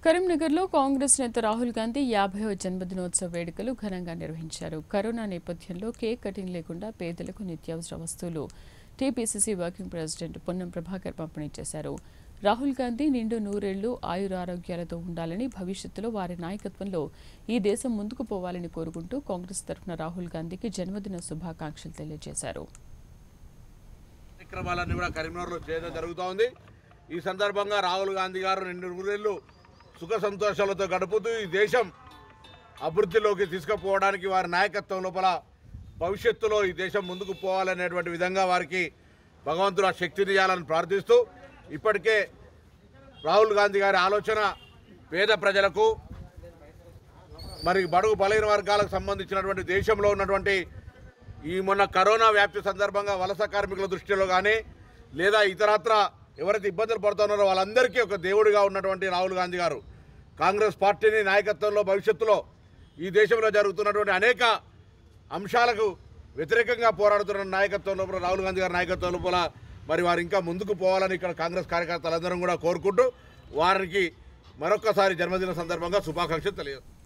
కరీంనగర్లో కాంగ్రెస్ నేత రాహుల్ గాంధీ యాభైవ జన్మదినోత్సవ వేడుకలు ఘనంగా నిర్వహించారు కరోనా నేపథ్యంలో కేక్ కటింగ్ లేకుండా పేదలకు నిత్యావసర వస్తువులు TPCC working president Ponnam Prabhakar పంపిణీ చేశారు రాహుల్ గాంధీ నిండు నూరేళ్లు ఆయురారోగ్యాలతో ఉండాలని భవిష్యత్తులో వారి నాయకత్వంలో ఈ దేశం ముందుకు పోవాలని కోరుకుంటూ కాంగ్రెస్ తరఫున రాహుల్ గాంధీకి జన్మదిన శుభాకాంక్షలు తెలియజేశారు కార్యక్రమాలన్నీ కూడా కరీంనగర్లో చేయడం జరుగుతూ ఉంది ఈ సందర్భంగా రాహుల్ గాంధీ గారు రెండు నూరేళ్లు సుఖ సంతోషాలతో గడుపుతూ ఈ దేశం అభివృద్ధిలోకి తీసుకుపోవడానికి వారి నాయకత్వం లోపల భవిష్యత్తులో ఈ దేశం ముందుకు పోవాలనేటువంటి విధంగా వారికి భగవంతుడు ఆ శక్తిని ఇవ్వాలని ప్రార్థిస్తూ ఇప్పటికే రాహుల్ గాంధీ గారి ఆలోచన పేద ప్రజలకు మరి బడుగు బలైన వర్గాలకు సంబంధించినటువంటి దేశంలో ఉన్నటువంటి ఈ మొన్న కరోనా వ్యాప్తి సందర్భంగా వలస కార్మికుల దృష్టిలో కానీ లేదా ఇతరత్ర ఎవరైతే ఇబ్బందులు పడుతున్నారో వాళ్ళందరికీ ఒక దేవుడిగా ఉన్నటువంటి రాహుల్ గాంధీ గారు కాంగ్రెస్ పార్టీని నాయకత్వంలో భవిష్యత్తులో ఈ దేశంలో జరుగుతున్నటువంటి అనేక అంశాలకు వ్యతిరేకంగా పోరాడుతున్న నాయకత్వం లోపల రాహుల్ గాంధీ గారి నాయకత్వం లోపల మరి వారు ఇంకా ముందుకు పోవాలని ఇక్కడ కాంగ్రెస్ కార్యకర్తలందరం కూడా కోరుకుంటూ వారికి మరొక్కసారి జన్మదిన సందర్భంగా శుభాకాంక్షలు తెలియదు